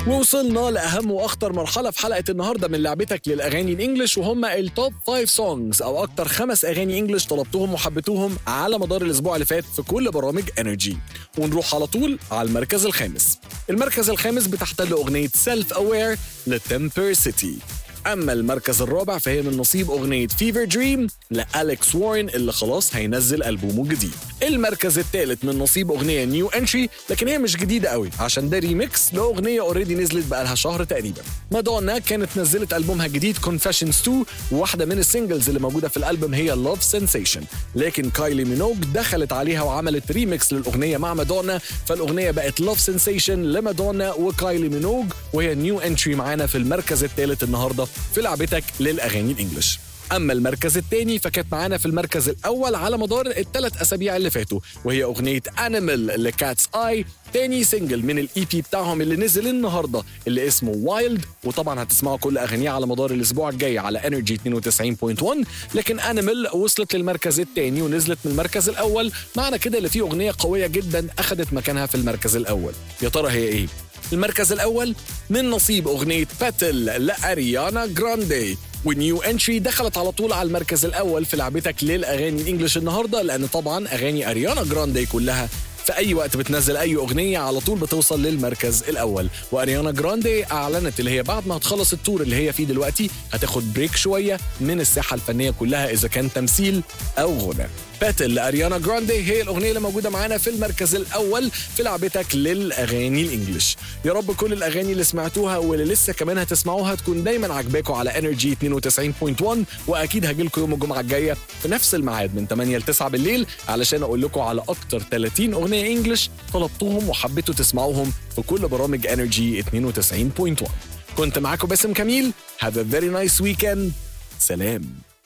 ووصلنا لأهم وأخطر مرحلة في حلقة النهاردة من لعبتك للأغاني الإنجليش وهم التوب 5 سونجز أو أكتر خمس أغاني إنجليش طلبتهم وحبيتوهم على مدار الأسبوع اللي فات في كل برامج انرجي ونروح على طول على المركز الخامس المركز الخامس بتحتل أغنية سيلف أوير لتمبر سيتي اما المركز الرابع فهي من نصيب اغنيه فيفر دريم لالكس وارن اللي خلاص هينزل البومه الجديد المركز الثالث من نصيب اغنيه نيو انتري لكن هي مش جديده قوي عشان ده ريميكس لاغنيه اوريدي نزلت بقالها شهر تقريبا مادونا كانت نزلت البومها الجديد كونفيشنز 2 وواحده من السنجلز اللي موجوده في الالبوم هي لاف سensation لكن كايلي مينوج دخلت عليها وعملت ريميكس للاغنيه مع مادونا فالاغنيه بقت لاف سensation لمادونا وكايلي مينوج وهي نيو انتري معانا في المركز الثالث النهارده في لعبتك للاغاني الانجليش اما المركز الثاني فكانت معانا في المركز الاول على مدار الثلاث اسابيع اللي فاتوا وهي اغنيه انيمال لكاتس اي تاني سنجل من الاي بي بتاعهم اللي نزل النهارده اللي اسمه وايلد وطبعا هتسمعوا كل اغانيه على مدار الاسبوع الجاي على انرجي 92.1 لكن انيمال وصلت للمركز الثاني ونزلت من المركز الاول معنى كده اللي فيه اغنيه قويه جدا اخذت مكانها في المركز الاول يا ترى هي ايه المركز الأول من نصيب أغنية باتل لأريانا جراندي ونيو انتري دخلت على طول على المركز الأول في لعبتك للأغاني الإنجليش النهاردة لأن طبعا أغاني أريانا جراندي كلها في اي وقت بتنزل اي اغنيه على طول بتوصل للمركز الاول واريانا جراندي اعلنت اللي هي بعد ما هتخلص التور اللي هي فيه دلوقتي هتاخد بريك شويه من الساحه الفنيه كلها اذا كان تمثيل او غنى باتل لاريانا جراندي هي الاغنيه اللي موجوده معانا في المركز الاول في لعبتك للاغاني الانجليش يا رب كل الاغاني اللي سمعتوها واللي لسه كمان هتسمعوها تكون دايما عاجباكم على انرجي 92.1 واكيد هاجي لكم يوم الجمعه الجايه في نفس الميعاد من 8 ل 9 بالليل علشان اقول لكم على اكتر 30 اغنيه انجليش طلبتوهم وحبيتوا تسمعوهم في كل برامج انرجي 92.1 كنت معاكم باسم كميل have a very nice weekend سلام